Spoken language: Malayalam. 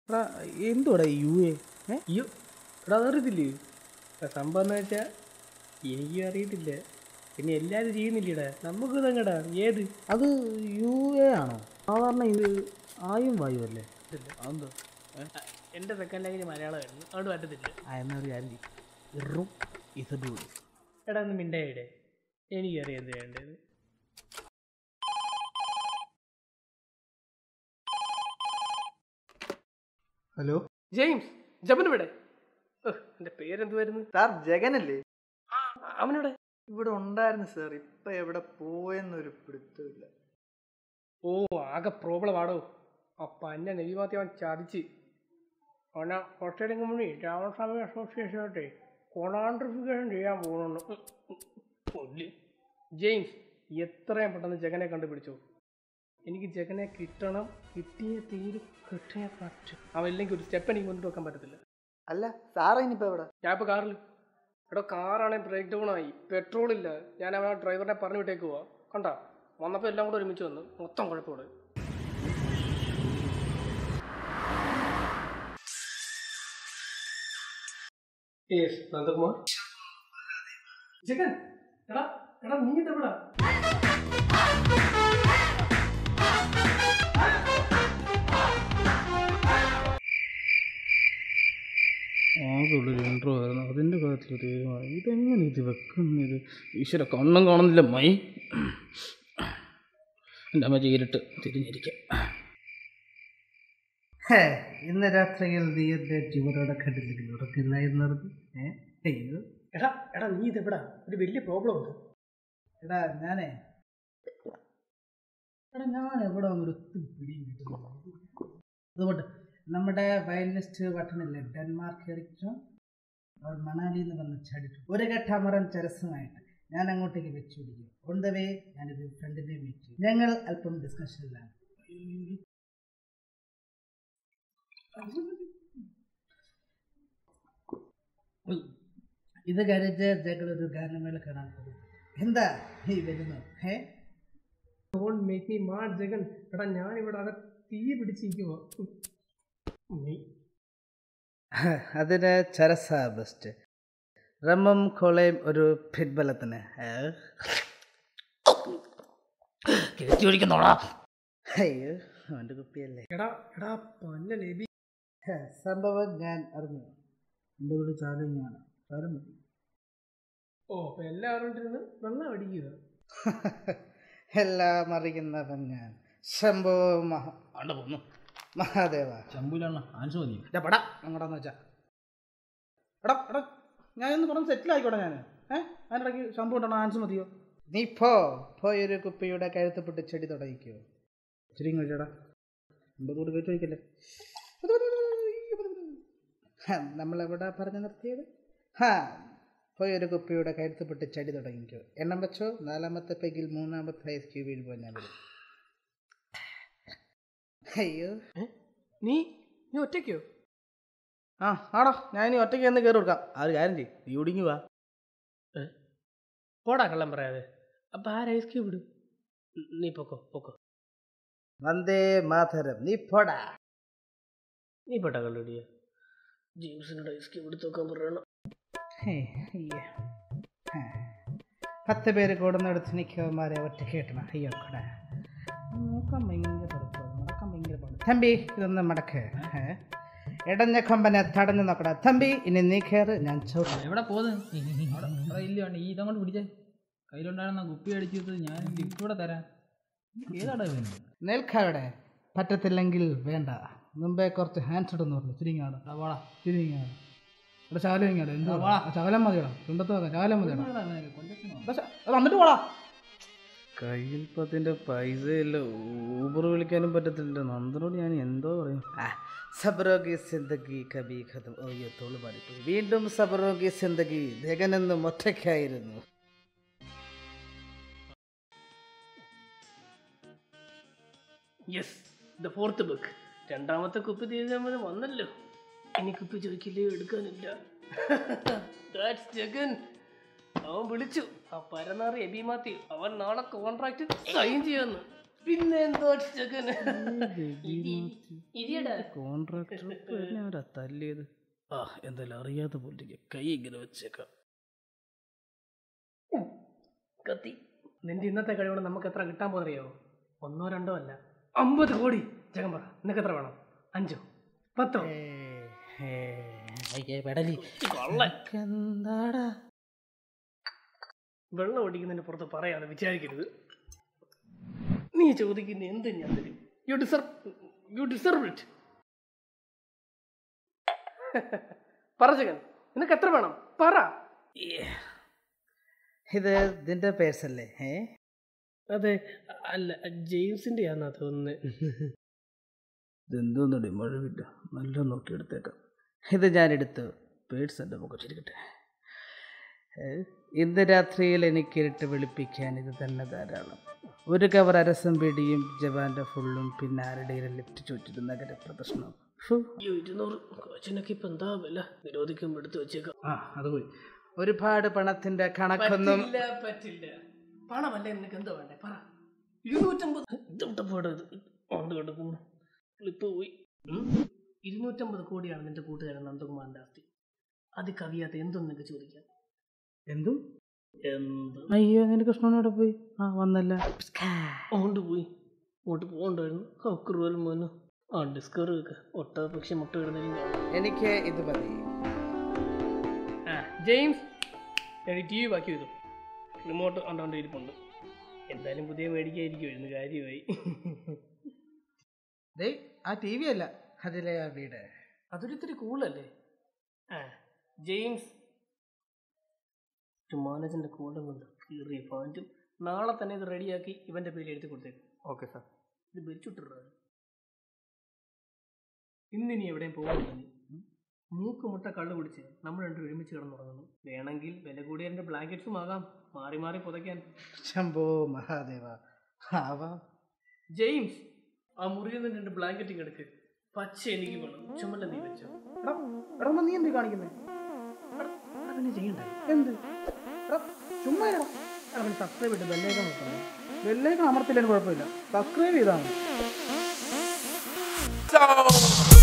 എടാ എന്തുവാടാ യു എ ഏ അയ്യോ എടാ അതറിയത്തില്ലേ എടാ, സംഭവം എന്ന് വെച്ചാൽ എനിക്കും അറിയത്തില്ല പിന്നെ എല്ലാവരും ചെയ്യുന്നില്ലടാ നമുക്ക് തങ്ങടാ ഏത് അത് യു എ ആണോ സാധാരണ ഇത് ആയും വായു അല്ലേ അതെന്താ എൻ്റെ സെക്കൻഡ് ലാംഗ്വേജ് മലയാളമായിരുന്നു അതുകൊണ്ട് പറ്റത്തില്ല ആ എന്നാ ഒരു കാര്യം ചെയ്യ്. ഇറും ഇസഡു എടാ ഒന്ന് മിണ്ടായിടെ എനിക്കറിയാം എന്ത് വേണ്ടത് ഹലോ ജെയിംസ് ജപൻ ഇവിടെ എൻ്റെ പേരെന്തുവായിരുന്നു സാർ ജഗനല്ലേ ആ അവനിവിടെ ഇവിടെ ഉണ്ടായിരുന്നു സാർ ഇപ്പൊ എവിടെ പോയെന്നൊരു പിടുത്തമില്ല ഓ ആകെ പ്രോബ്ലം ആടോ ആ പന്ന നെയ്മാത്തി അവൻ ചതിച്ച് അവനെ ഓസ്ട്രേലിയൻ കമ്പനി രാമസ്വാമി അസോസിയേഷനായിട്ടെ കോൺട്രിഫിക്കേഷൻ ചെയ്യാൻ പോകുന്നു ജെയിംസ് എത്രയും പെട്ടെന്ന് ജഗനെ കണ്ടുപിടിച്ചു എനിക്ക് ജഗനെ കിട്ടണം കിട്ടിയ തീര് കിട്ടിയ പറ്റും അവൻ ഇല്ലെങ്കിൽ ഒരു സ്റ്റെപ്പ് എനിക്ക് മുന്നോട്ട് വെക്കാൻ പറ്റത്തില്ല അല്ല സാറാ ഇനിയിപ്പോ എവിടെ ഞാൻ ഇപ്പോൾ കാറിൽ എടോ കാറാണെങ്കിൽ ബ്രേക്ക് ഡൗൺ ആയി പെട്രോൾ ഇല്ല ഞാൻ അവൻ ഡ്രൈവറിനെ പറഞ്ഞു വിട്ടേക്ക് പോവാ കണ്ടാ വന്നപ്പോൾ എല്ലാം കൂടെ ഒരുമിച്ച് വന്നു മൊത്തം കുഴപ്പമില്ല യെസ് നന്ദകുമാർ ജഗൻ എടാ എടാ നീ ഇതെവിടാ ആകെയുള്ളൊരു ഇൻട്രോ ആയിരുന്നു അതിൻ്റെ കാര്യത്തിലൊരു തീരുമാനം ഇതെങ്ങനെ ഇത് വെക്കുന്നത് ഈശ്വര കണ്ണും കാണുന്നില്ല മൈ എൻ്റെ അമ്മ ചീരിട്ട് തിരിഞ്ഞിരിക്കാം ഹേ, ഇന്ന് രാത്രിയിൽ നീ എന്റെ ചുവരോടെ കണ്ടില്ലെങ്കിൽ ഉറക്കില്ലായിരുന്നത് ഏ അയ്യോ എടാ എടാ നീ ഇതെവിടാ ഒരു വലിയ പ്രോബ്ലം ഉണ്ട് എടാ ഞാനേ എടാ ഞാൻ എവിടെ വന്നൊരു പിടിയും കിട്ടുന്നു അതുകൊണ്ട് നമ്മുടെ വയലിനിസ്റ്റ് വട്ടനില്ലേ ഡെൻമാർക്ക് എറിക്സോ അവർ മണാലിയിൽ നിന്ന് വന്ന് ചാടിട്ടു ഒരു കെട്ടമറൻ ചരസമായിട്ട് ഞാൻ അങ്ങോട്ടേക്ക് വെച്ചു പിടിക്കും ഓൺ ദ വേ ഞാനൊരു ഫ്രണ്ടിനെ മീറ്റ് ചെയ്യും ഞങ്ങൾ അല്പം ഡിസ്കഷനിലാണ് ഇത് കഴിഞ്ഞ് ഞങ്ങൾ ഒരു ഗാനമേള കാണാൻ പോകും എന്താ നീ വരുന്നു ഏ don't make me mad Jagan എടാ ഞാൻ ഇവിടെ അകത്ത് തീ പിടിച്ചിരിക്കുവോ നീ അതിന് ചരസ ബെസ്റ്റ് റമ്മും കോളയും ഒരു പിൻബലത്തിന് കിഴത്തി ഒഴിക്കുന്നോടാ അയ്യോ അവൻ്റെ കുപ്പിയല്ലേ എടാ എടാ പന്ന നബി ഹ, സംഭവം ഞാൻ അറിഞ്ഞു എൻ്റെ കൂടെ ചാലുമാണ് ചാലും മതി ഓ അപ്പൊ എല്ലാവരും ഇരുന്ന് വെള്ളം അടിക്കുക എല്ലാം അറിയുന്നവൻ ഞാൻ ശംഭോ മഹ ആണ്ട് പോന്നു മഹാദേവ ചമ്പൂലാണ് ആൻസ് മതി എടാ പടാ അങ്ങോട്ടാന്ന് വെച്ചാ എടാ എടാ ഞാൻ ഒന്ന് പറഞ്ഞ് സെറ്റിൽ ആയിക്കോട്ടെ ഞാൻ ഏഹ് അതിനിടയ്ക്ക് ശമ്പു ഉണ്ടോ ആൻസ് മതിയോ നീ പോ പോയൊരു കുപ്പിയുടെ കഴുത്തപ്പെട്ട് ചെടി തുടങ്ങിക്കോ ചെടി കഴിച്ചടാ എൺപതോട് കയറ്റി വയ്ക്കല്ലേ നമ്മളെവിടെ പറഞ്ഞു നിർത്തിയത് ഹാ പോയൊരു കുപ്പിയുടെ കഴുത്തപ്പെട്ട് ചെടി തുടങ്ങിക്കോ എണ്ണം വെച്ചോ നാലാമത്തെ പെഗിൽ മൂന്നാമത്തെ ഐസ് ക്യൂബിൽ പോയി ഞാൻ വരും അയ്യോ നീ നീ ഒറ്റയ്ക്കോ ആ ആടോ ഞാൻ ഇനി ഒറ്റയ്ക്ക് എന്ന് കയറി കൊടുക്കാം ആ ഒരു കാര്യം ചെയ്യും നീ ഒടുങ്ങി വാ പോടാ കള്ളം പറയാതെ അപ്പൊ ആര് ഐസ് ക്യൂബ് ഇടും നീ പൊക്കോ പൊക്കോ വന്ദേ മാതരം നീ പോടാ നീ പോട്ടാ കള്ളുടിയ ജെയിംസിനോട് ഐസ് ക്യൂബ് എടുത്ത് നോക്കാൻ പറയണം ഹേ, അയ്യ. ഹേ. പത്ത് പേര് കൂടുന്നിടത്ത് നിൽക്കവന്മാരെ ഒറ്റ കേട്ടണം അയ്യോ കൂടെ നോക്കാൻ ഭയങ്കര എളുപ്പം. നടക്കാൻ ഭയങ്കര പാട് തമ്പി ഇതൊന്ന് മടക്ക് ഏ? ഇടഞ്ഞ കൊമ്പനെ തടഞ്ഞു നോക്കടാ തമ്പി ഇനി നീ കയറ് ഞാൻ ചവിട്ടാം എവിടെ പോകുന്നത് അവിടെ ഇല്ല വേണ്ട ഈ ഇതങ്ങോട്ട് പിടിച്ചേ കയ്യിലുണ്ടായിരുന്ന കുപ്പി അടിച്ചിട്ട് ഞാൻ ലിഫ്റ്റ് കൂടെ തരാം ഏതാടാ ഇവന് നിൽക്കവിടെ പറ്റത്തില്ലെങ്കിൽ വേണ്ട മുമ്പേ കുറച്ച് ഹാൻഡ്സ് ഇടുന്നു പറഞ്ഞു ചുരുങ്ങിയാണ് വാടാ ചുരുങ്ങിയാണ് ഇവിടെ ശാലം ഇങ്ങോട്ട് എന്തോ ശകലം മതിയടാ ചുണ്ടത്ത് വെക്കാം ശകലം മതിയടാ ഏതാടാ ഇവന്? കൊല്ലത്തിനോ? എടാ, ശ- എടാ, വന്നിട്ട് പോടാ കയ്യിൽ പത്തിൻ്റെ പൈസയില്ല ഊബർ വിളിക്കാനും പറ്റത്തില്ല നന്ദനോട് ഞാൻ എന്തോ പറയും സബറോഗി സിന്ദഗി കബി ഖതം ഓ ഈ തോള് പാടിപ്പോയി വീണ്ടും സബറോഗി സിന്ദഗി ജഗനെന്നും ഒറ്റയ്ക്കായിരുന്നു യെസ് ദ ഫോർത്ത് ബുക്ക് രണ്ടാമത്തെ കുപ്പി തീരുമാനം വന്നല്ലോ ഇനി കുപ്പി ചോദിക്കില്ലേ എടുക്കാനില്ല That's ജഗൻ അവൻ വിളിച്ചു ആ പരനാറി എബി മാത്യു അവൻ നാളെ കോൺട്രാക്ട് സൈൻ ചെയ്യാന്ന് പിന്നെ എന്തോ ചെക്കന് ഇരിയടാ കോൺട്രാക്ടർ എന്നെ അവരാ തല്ലിയത് ആ എന്തായാലും അറിയാതെ പോലെ കൈ ഇങ്ങനെ വെച്ചേക്കാം കത്തി നിന്റെ ഇന്നത്തെ കഴിവുകൾ നമുക്ക് എത്ര കിട്ടാൻ പോകുന്നറിയോ ഒന്നോ രണ്ടോ അല്ല അമ്പത് കോടി ജഗം പറ നിനക്ക് എത്ര വേണം അഞ്ചോ പത്തോ പെടലി കൊള്ളൻ എന്താടാ വെള്ളം ഒടിക്കുന്നതിന് പുറത്ത് പറയാതെ വിചാരിക്കരുത് നീ ചോദിക്കുന്ന എന്ത് ഞാൻ തരും you deserve you deserve it പറ ജഗൻ നിനക്ക് എത്ര വേണം പറ ഇത് നിന്റെ പേഴ്സല്ലേ ഏ അതെ അല്ല ജെയിംസിന്റെ ആണെന്നാ തോന്നുന്നത് ഇതെന്തോന്നടി മഴവില്ല നല്ല നോക്കി എടുത്തേക്കാം ഇത് ഞാനെടുത്ത് പേഴ്സ് എൻ്റെ മുഖത്തിരിക്കട്ടെ ഏ, ഇന്ന് രാത്രിയിൽ എനിക്ക് ഇരുട്ട് വെളുപ്പിക്കാൻ ഇത് തന്നെ ധാരാളം ഒരു കവർ അരസം പിടിയും ജവാന്റെ ഫുള്ളും പിന്നെ ആരുടെയും ലിഫ്റ്റ് ചോറ്റിട്ട് നഗര പ്രദർശനം ഫു. ഇരുന്നൂറ് കോച്ചിനൊക്കെ ഇപ്പൊ എന്താ വില നിരോധിക്കുമ്പോൾ എടുത്ത് വെച്ചേക്കാം ആ അത് പോയി ഒരുപാട് പണത്തിന്റെ കണക്കൊന്നും പറ്റില്ല പറ്റില്ല പണമല്ല നിനക്ക് എന്താ വേണ്ടേ പറ ഇരുന്നൂറ്റമ്പത് ഇതോട്ടപ്പാട് കൊണ്ട് കിടക്കുന്നു ക്ലിപ്പ് പോയി ഉം? ഇരുന്നൂറ്റമ്പത് കോടിയാണ് നിന്റെ കൂട്ടുകാരൻ നന്ദകുമാറിന്റെ ആസ്തി അത് കവിയാത്ത എന്തൊന്നും നിനക്ക് ചോദിക്കാം എന്തും എന്ത് അയ്യോ നിന്റെ കൃഷ്ണനോടെ പോയി ആ വന്നല്ല അങ്ങോട്ട് പോയി അങ്ങോട്ട് പോകണ്ടായിരുന്നു ആ ക്രൂവൽ മോന് ആ ഡിസ്കവറി വെക്ക് ഒട്ട പക്ഷി മുട്ട ഇടുന്നതിലും കാണാം എനിക്ക് ഇത് മതി ആ ജെയിംസ് ഞാൻ ടി വി ബാക്കി ചെയ്തു റിമോട്ട് കണ്ടോണ്ട് ഇരിപ്പുണ്ട് എന്തായാലും പുതിയ മേടിക്കായിരിക്കുമായിരുന്നു കാര്യമായി ദേ ആ ടി വി അല്ല അതിലെ ആ വീട് അതൊരിത്തിരി കൂളല്ലേ ആ ജെയിംസ് മാനേജറിന്റെ കൂടെ കൊണ്ട് കീറിയ പാൻറ്റും നാളെ തന്നെ ഇത് റെഡിയാക്കി ഇവന്റെ പേര് എഴുതി കൊടുത്തേക്കും ഓക്കെ സാർ ഇത് വെച്ചിട്ടുള്ളത് ഇന്ന് ഇനി എവിടെയും പോകുന്നില്ല നീ മൂക്ക് മുട്ട കള്ളു കുടിച്ച് നമ്മൾ രണ്ടും ഒരുമിച്ച് കിടന്നുറങ്ങുന്നു വേണമെങ്കിൽ വില കൂടിയ എൻ്റെ ബ്ലാങ്കറ്റ്സും ആകാം മാറി മാറി പുതയ്ക്കാൻ ശംഭോ മഹാദേവ ആവാം ജെയിംസ് ആ മുറിയിൽ നിന്ന് രണ്ട് ബ്ലാങ്കറ്റ് എടുക്ക് പച്ച എനിക്ക് വേണം ചുമല നീ വെച്ചോ എടാ എടാ ഒന്ന് നീ എന്ത് കാണിക്കുന്നേ പിന്നെ ചെയ്യണ്ടേ എന്ത് എടാ ചുമ്മാ ഇടാ അവൻ സബ്സ്ക്രൈബ് ഇട്ട് ബെല്ലേക്കാൻ നോക്കണം ബെല്ലേക്ക് അമർത്തില്ലേന് കുഴപ്പമില്ല സബ്സ്ക്രൈബ് ചെയ്താൽ മതി So